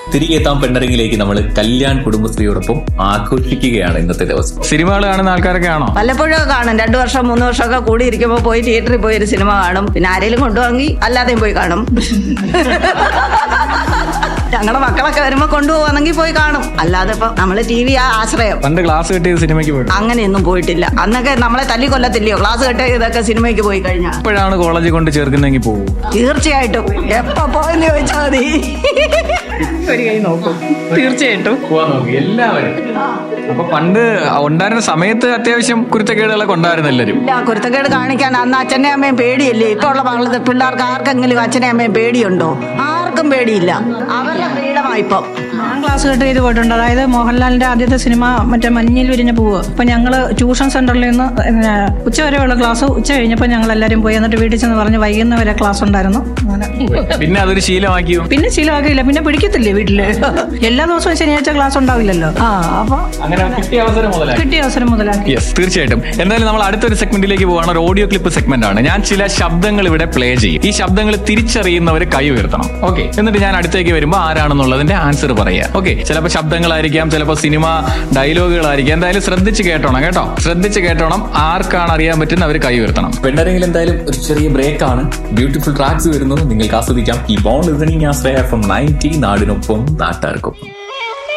തിരികെ എത്താൻ പെണ്ണരങ്ങിലേക്ക് നമ്മൾ കല്യാൺ കുടുംബശ്രീയോടൊപ്പം ആഘോഷിക്കുകയാണ് ഇന്നത്തെ ദിവസം സിനിമകൾ കാണുന്ന ആൾക്കാരൊക്കെ ആണോ വല്ലപ്പോഴും ഒക്കെ കാണും രണ്ടു വർഷം മൂന്ന് വർഷമൊക്കെ കൂടി ഇരിക്കുമ്പോൾ പോയി തിയേറ്ററിൽ പോയി ഒരു സിനിമ കാണും പിന്നെ ആരെങ്കിലും കൊണ്ടുപോകി അല്ലാതെയും പോയി കാണും ഞങ്ങളുടെ മക്കളൊക്കെ വരുമ്പോ കൊണ്ടുപോവാണെങ്കിൽ പോയി കാണും അല്ലാതെ ഇപ്പൊ നമ്മള് ടി വി ആ ആശ്രയം പണ്ട് ക്ലാസ് കിട്ടിയത് സിനിമയ്ക്ക് പോയിട്ട് അങ്ങനെയൊന്നും പോയിട്ടില്ല അന്നൊക്കെ നമ്മളെ തല്ലി കൊല്ലത്തില്ലയോ ക്ലാസ് കെട്ട് ഇതൊക്കെ സിനിമയ്ക്ക് പോയി കഴിഞ്ഞാൽ ഇപ്പോഴാണ് കോളേജിൽ കൊണ്ട് ചേർക്കുന്നെങ്കിൽ പോകും തീർച്ചയായിട്ടും എപ്പോ പോയെന്ന് ചോദിച്ചാൽ മതി ഒരു കൈ നോക്കും തീർച്ചയായിട്ടും എല്ലാവരും അപ്പൊ പണ്ട് ഉണ്ടായിരുന്ന സമയത്ത് അത്യാവശ്യം കുരുത്തക്കേടുകളൊക്കെ ഉണ്ടായിരുന്നു എല്ലാവരും ഇല്ല കുരുത്തക്കേട് കാണിക്കാൻ അന്ന് അച്ഛനെ അമ്മയും പേടിയല്ലേ ഇപ്പൊ ഉള്ള മകള് പിള്ളേർക്ക് ആർക്കെങ്കിലും അച്ഛനെ അമ്മയും പേടിയുണ്ടോ ആർക്കും പേടിയില്ല അവരുടെ ഫ്രീഡമായിപ്പം ഞാൻ ക്ലാസ് കട്ട് ചെയ്ത് പോയിട്ടുണ്ട് അതായത് മോഹൻലാലിന്റെ ആദ്യത്തെ സിനിമ മറ്റേ മഞ്ഞിൽ വിരിഞ്ഞ പൂവ് അപ്പൊ ഞങ്ങള് ട്യൂഷൻ സെന്ററിൽ നിന്ന് പിന്നെ ഉച്ച വരെയുള്ള ക്ലാസ് ഉച്ച കഴിഞ്ഞപ്പോൾ ഞങ്ങൾ എല്ലാവരും പോയി എന്നിട്ട് വീട്ടിൽ ചെന്ന് പറഞ്ഞ് വൈകുന്ന വരെ ക്ലാസ് ഉണ്ടായിരുന്നു അങ്ങനെ പിന്നെ അതൊരു ശീലമാക്കിയോ പിന്നെ ശീലമാക്കിയില്ല പിന്നെ പിടിക്കത്തില്ലേ വീട്ടില് എല്ലാ ദിവസവും ശനിയാഴ്ച ക്ലാസ് ഉണ്ടാവില്ലല്ലോ ആ അപ്പൊ അങ്ങനെ കിട്ടിയ അവസരം മുതലാക്കി കിട്ടിയ അവസരം മുതലാക്കി യെസ് തീർച്ചയായിട്ടും എന്തായാലും നമ്മൾ അടുത്തൊരു സെഗ്മെന്റിലേക്ക് പോവാണ് ഒരു ഓഡിയോ ക്ലിപ്പ് സെഗ്മെന്റ് ആണ് ഞാൻ ചില ശബ്ദങ്ങൾ ഇവിടെ പ്ലേ ചെയ്യും ഈ ശബ്ദങ്ങൾ തിരിച്ചറിയുന്നവർ കൈ ഉയർത്തണം ഓക്കെ എന്നിട്ട് ഞാൻ അടുത്തേക്ക് വരുമ്പോൾ ആരാണെന്നുള്ളതിന്റെ ആൻസർ പറയാം ഓക്കെ ചിലപ്പോൾ ശബ്ദങ്ങളായിരിക്കാം ചിലപ്പോൾ സിനിമ ഡയലോഗുകളായിരിക്കാം എന്തായാലും ശ്രദ്ധിച്ച് കേട്ടോണം കേട്ടോ ശ്രദ്ധിച്ച് കേട്ടോണം ആർക്കാണ് അറിയാൻ പറ്റുന്ന അവർ കൈ ഉയർത്തണം പെണ്ണരങ്ങിൽ എന്തായാലും ഒരു ചെറിയ ബ്രേക്ക് ആണ് ബ്യൂട്ടിഫുൾ ട്രാക്സ് വരുന്നു നിങ്ങൾക്ക് ആസ്വദിക്കാം ഈ ബോൺ ലിസണിങ് ആശ്രയ ഫ്രം നയൻറ്റി നാടിനൊപ്പം നാട്ടാർക്കൊപ്പം